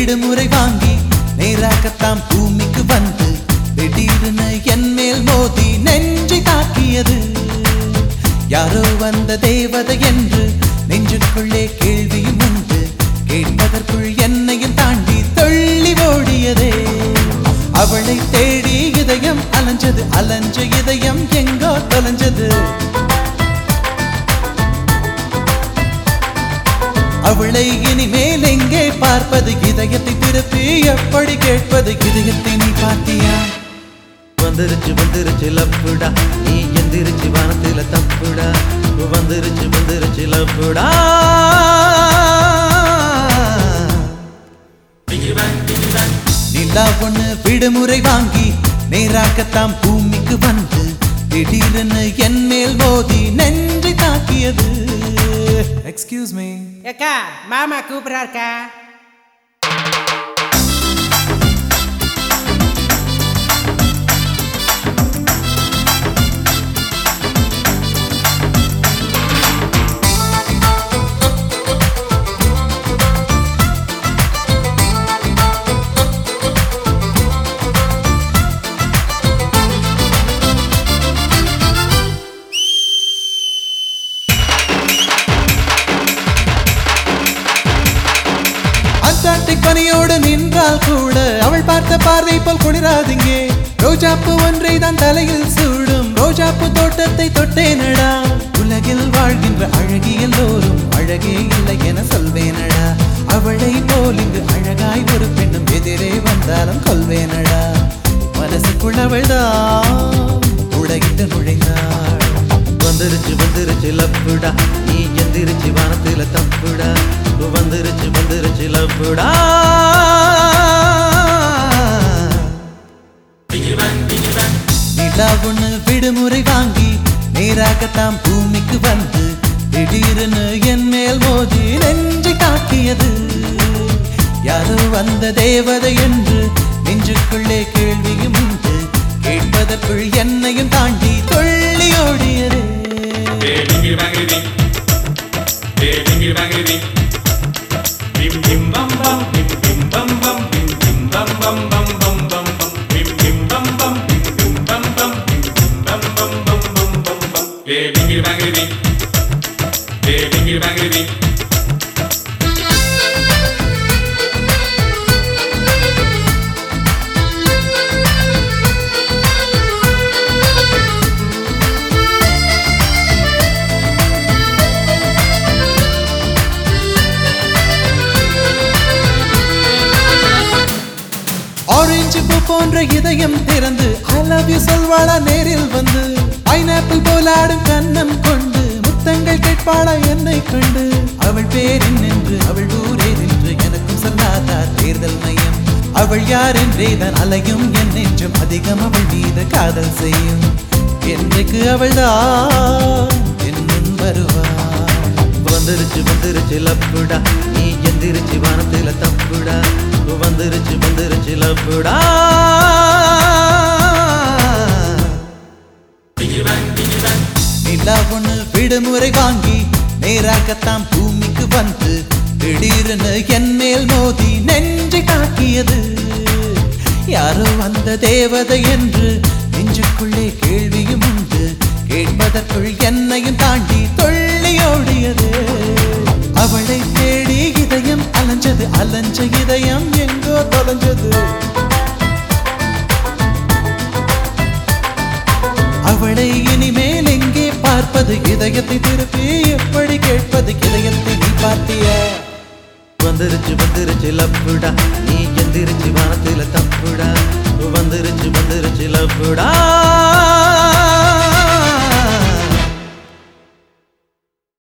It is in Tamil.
விடுமுறை வாங்கி நேராகத்தாம் பூமிக்கு வந்து திடீர்னு என் மேல் மோதி நெஞ்சை தாக்கியது யாரோ வந்த தேவதை என்று நெஞ்சுக்குள்ளே கேள்வியும் உண்டு கேட்பதற்குள் என்னையும் தாண்டி தள்ளி ஓடியதே அவளை தேடி இதயம் அலைஞ்சது அலைஞ்ச இதயம் எங்கோ தொலைஞ்சது அவளை இனிமேல் எங்கே பார்ப்பது இதயத்தை திருப்பி எப்படி கேட்பது இதயத்தை நீ பார்த்தியா வந்துருச்சு வந்துருச்சு லப்புடா நீ எந்திரிச்சு வானத்துல தப்புடா வந்துருச்சு வந்துருச்சு லப்புடா நிலா ஒண்ணு விடுமுறை வாங்கி நேராகத்தாம் பூமிக்கு வந்து திடீர்னு என் மேல் மோதி நெஞ்சை தாக்கியது எக்ஸ்கியூஸ் மீ ஏக்கா மாமா கூப்பிடுறாருக்கா அண்டார்டிக் பனியோடு நின்றால் கூட அவள் பார்த்த பார்வை போல் குளிராதிங்கே ரோஜாப்பு ஒன்றை தான் தலையில் சூடும் ரோஜாப்பு தோட்டத்தை தொட்டேனடா உலகில் வாழ்கின்ற அழகி எல்லோரும் அழகே இல்லை என சொல்வேனடா அவளை போல் இங்கு அழகாய் ஒரு பெண்ணும் எதிரே வந்தாலும் கொள்வேனடா மனசுக்குள் அவள்தான் உலகிட்டு நுழைந்தாள் வந்துருச்சு வந்துருச்சு லப்புடா நீ எந்திரிச்சு வானத்துல தப்புடா வந்துருச்சு வந்துருச்சு லப்புடா நிலா ஒண்ணு விடுமுறை வாங்கி நேராகத்தாம் பூமிக்கு வந்து திடீர்னு என் மேல் மோதி நெஞ்சை தாக்கியது யாரோ வந்த தேவதை என்று நெஞ்சுக்குள்ளே கேள்வியும் உண்டு கேட்பதற்குள் என்னையும் தாண்டி தொள்ளி ஓடியது Bingiri bangiri bing. Bingiri bangiri bing. Bim bim bam bam. Bim bim bam bam. Bim bim bam bam bam bam bam bam. Bim bim bam bam. Bim bim bam bam. Bim bim bam bam bam bam bam bam. Bingiri bangiri bing. Bingiri bangiri bing. Orange பூ போன்ற இதயம் திறந்து ஐ லவ் யூ சொல்வாளா நேரில் வந்து பைனாப்பிள் போலாடும் கண்ணம் கொண்டு முத்தங்கள் கேட்பாளா என்னை கண்டு அவள் பேரின் என்று அவள் ஊரே நின்று எனக்கும் சொல்லாதா தேர்தல் மையம் அவள் யார் என்றே தான் அலையும் என் நெஞ்சும் அதிகம் அவள் மீது காதல் செய்யும் என்றைக்கு அவள்தான் என் முன் வருவாள் வந்துருச்சு வந்துருச்சு லப்புடா நீ எந்திரிச்சு வானத்துல தப்புடா வந்துருச்சு வந்துருச்சு லப்புடா நிலா ஒண்ணு விடுமுறை வாங்கி நேராகத்தாம் பூமிக்கு வந்து திடீர்னு என் மேல் மோதி நெஞ்சை தாக்கியது யாரோ வந்த தேவதை என்று நெஞ்சுக்குள்ளே கேள்வியும் உண்டு கேட்பதற்குள் என்னையும் தாண்டி தொள்ளி ஓடியது அவளை தேடி இதயம் அலைஞ்சது அலைஞ்ச இதயம் எங்கோ தொலைஞ்சது அவளை இனிமேல் எங்கே பார்ப்பது இதயத்தை திருப்பி எப்படி கேட்பது இதயத்தை நீ பார்த்தியா வந்துருச்சு வந்துருச்சு லப்புடா நீ எந்திரிச்சு வானத்துல தப்புடா வந்துருச்சு வந்துருச்சு லப்புடா